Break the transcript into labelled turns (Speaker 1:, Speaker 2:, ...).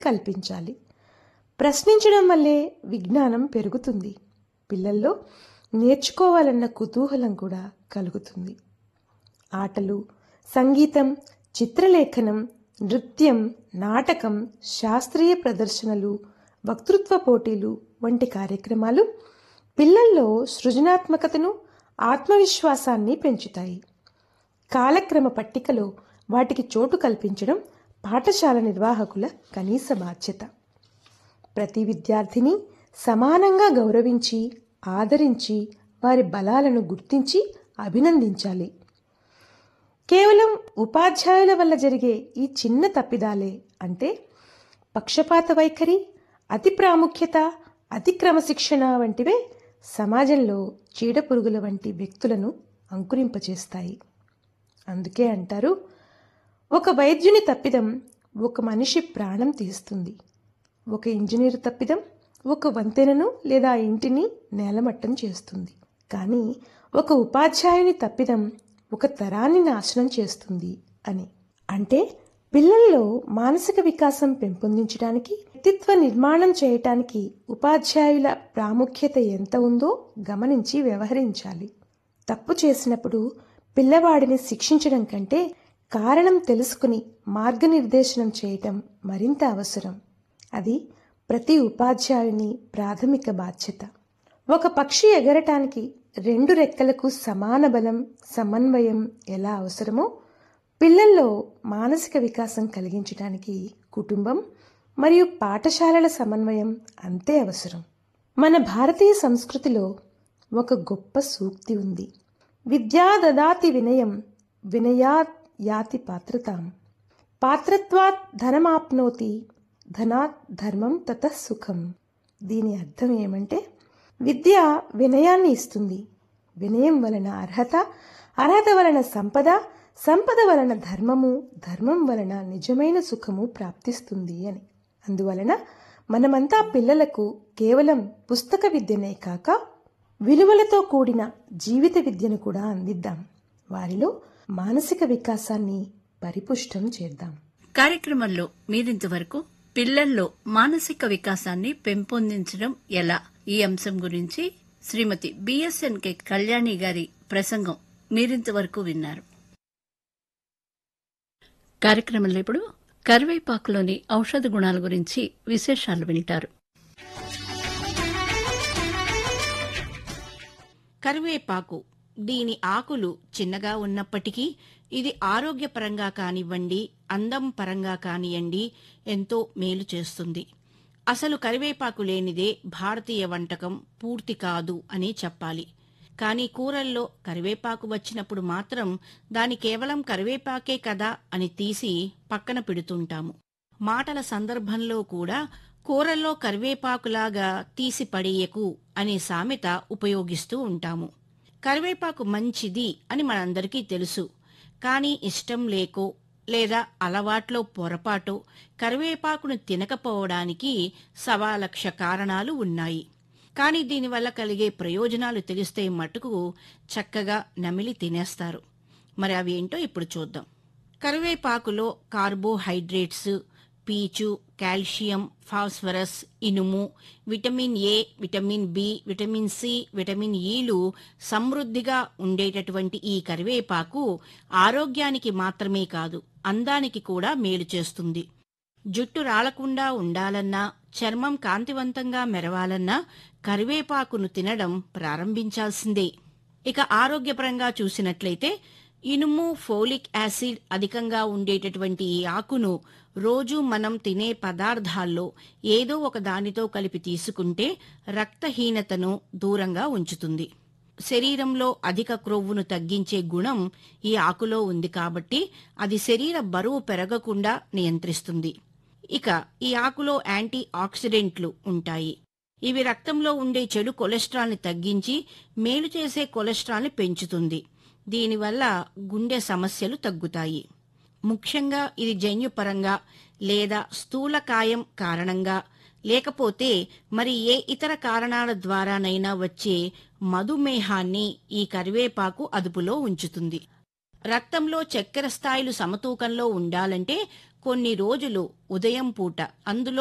Speaker 1: కల్పించాలి ప్రశ్నించడం వల్లే విజ్ఞానం పెరుగుతుంది పిల్లల్లో నేర్చుకోవాలన్న కుతూహలం కూడా కలుగుతుంది ఆటలు సంగీతం చిత్రలేఖనం నృత్యం నాటకం శాస్త్రీయ ప్రదర్శనలు వక్తృత్వ పోటీలు వంటి కార్యక్రమాలు పిల్లల్లో సృజనాత్మకతను ఆత్మవిశ్వాసాన్ని పెంచుతాయి కాలక్రమ పట్టికలో వాటికి చోటు కల్పించడం పాఠశాల నిర్వాహకుల కనీస బాధ్యత ప్రతి విద్యార్థిని సమానంగా గౌరవించి ఆదరించి వారి బలాలను గుర్తించి అభినందించాలి కేవలం ఉపాధ్యాయుల వల్ల జరిగే ఈ చిన్న తప్పిదాలే అంటే పక్షపాత వైఖరి అతి ప్రాముఖ్యత అతి క్రమశిక్షణ వంటివే సమాజంలో చీడపురుగుల వంటి వ్యక్తులను అంకురింపచేస్తాయి అందుకే అంటారు ఒక వైద్యుని తప్పిదం ఒక మనిషి ప్రాణం తీస్తుంది ఒక ఇంజనీరు తప్పిదం ఒక వంతెనను లేదా ఇంటిని నేలమట్టం చేస్తుంది కానీ ఒక ఉపాధ్యాయుని తప్పిదం ఒక తరాన్ని నాశనం చేస్తుంది అని అంటే పిల్లల్లో మానసిక వికాసం పెంపొందించడానికి వ్యక్తిత్వ నిర్మాణం చేయటానికి ఉపాధ్యాయుల ప్రాముఖ్యత ఎంత ఉందో గమనించి వ్యవహరించాలి తప్పు చేసినప్పుడు పిల్లవాడిని శిక్షించడం కంటే కారణం తెలుసుకుని మార్గనిర్దేశనం చేయటం మరింత అవసరం అది ప్రతి ఉపాధ్యాయుని ప్రాథమిక బాధ్యత ఒక పక్షి ఎగరటానికి రెండు రెక్కలకు సమాన బలం సమన్వయం ఎలా అవసరమో పిల్లల్లో మానసిక వికాసం కలిగించడానికి కుటుంబం మరియు పాఠశాలల సమన్వయం అంతే అవసరం మన భారతీయ సంస్కృతిలో ఒక గొప్ప సూక్తి ఉంది విద్యా దదాతి వినయం వినయాత్ యాతి పాత్రతాం పాత్రత్వాత్ ధనమాప్నోతి ధనాత్ ధర్మం తత సుఖం దీని అర్థం ఏమంటే విద్య వినయాన్ని ఇస్తుంది వినయం వలన అర్హత అర్హత వలన సంపద సంపద వలన ధర్మము ధర్మం వలన నిజమైన సుఖము ప్రాప్తిస్తుంది అని అందువలన మనమంతా పిల్లలకు కేవలం పుస్తక విద్యనే కాక విలువలతో కూడిన జీవిత విద్యను కూడా అందిద్దాం వారిలో మానసిక వికాసాన్ని పరిపుష్టం చేద్దాం
Speaker 2: కార్యక్రమంలో మీరింతవరకు పిల్లల్లో మానసిక వికాసాన్ని పెంపొందించడం ఎలా ఈ అంశం గురించి శ్రీమతి బిఎస్ఎన్కే కళ్యాణి గారి ప్రసంగం మీరింతవరకు విన్నారు కార్యక్రమంలో ఇప్పుడు కరివేపాకులోని ఔషధ గుణాల గురించి విశేషాలు వింటారు
Speaker 3: కరివేపాకు దీని ఆకులు చిన్నగా ఉన్నప్పటికీ ఇది ఆరోగ్యపరంగా కానివ్వండి అందం పరంగా కానివ్వండి ఎంతో మేలు చేస్తుంది అసలు కరివేపాకు లేనిదే భారతీయ వంటకం పూర్తి కాదు అని చెప్పాలి కానీ కూరల్లో కరివేపాకు వచ్చినప్పుడు మాత్రం దాని కేవలం కరివేపాకే కదా అని తీసి పక్కన పెడుతుంటాము మాటల సందర్భంలో కూడా కూరల్లో కరివేపాకులాగా తీసి పడేయకు అనే సామెత ఉపయోగిస్తూ ఉంటాము కరివేపాకు మంచిది అని మనందరికీ తెలుసు కానీ ఇష్టం లేకో లేదా అలవాట్లో పొరపాటో కరివేపాకును తినకపోవడానికి సవాలక్ష కారణాలు ఉన్నాయి కానీ దీనివల్ల కలిగే ప్రయోజనాలు తెలిస్తే మటుకు చక్కగా నమిలి తినేస్తారు మరి అవి ఏంటో ఇప్పుడు చూద్దాం కరివేపాకులో కార్బోహైడ్రేట్స్ పీచు కాల్షియం ఫాస్ఫరస్ ఇనుము vitamin A vitamin B vitamin C vitamin ఈలు సమృద్ధిగా ఉండేటటువంటి ఈ కరివేపాకు ఆరోగ్యానికి మాత్రమే కాదు అందానికి కూడా మేలు చేస్తుంది జుట్టు రాలకుండా ఉండాలన్నా చర్మం కాంతివంతంగా మెరవాలన్నా కరివేపాకును తినడం ప్రారంభించాల్సిందే ఇక ఆరోగ్యపరంగా చూసినట్లయితే ఇనుము ఫోలిక్ యాసిడ్ అధికంగా ఉండేటటువంటి ఈ ఆకును రోజు మనం తినే పదార్థాల్లో ఏదో ఒక దానితో కలిపి తీసుకుంటే రక్తహీనతను దూరంగా ఉంచుతుంది శరీరంలో అధిక క్రొవ్వును తగ్గించే గుణం ఈ ఆకులో ఉంది కాబట్టి అది శరీర బరువు పెరగకుండా నియంత్రిస్తుంది ఇక ఈ ఆకులో యాంటీ ఆక్సిడెంట్లు ఉంటాయి ఇవి రక్తంలో ఉండే చెడు కొలెస్ట్రాల్ని తగ్గించి మేలు చేసే కొలెస్ట్రాల్ని పెంచుతుంది దీనివల్ల గుండె సమస్యలు తగ్గుతాయి ముఖ్యంగా ఇది జన్యుపరంగా లేదా స్థూలకాయం కారణంగా లేకపోతే మరి ఏ ఇతర కారణాల ద్వారానైనా వచ్చే మధుమేహాన్ని ఈ కరివేపాకు అదుపులో ఉంచుతుంది రక్తంలో చక్కెర స్థాయిలు సమతూకంలో ఉండాలంటే కొన్ని రోజులు ఉదయం పూట అందులో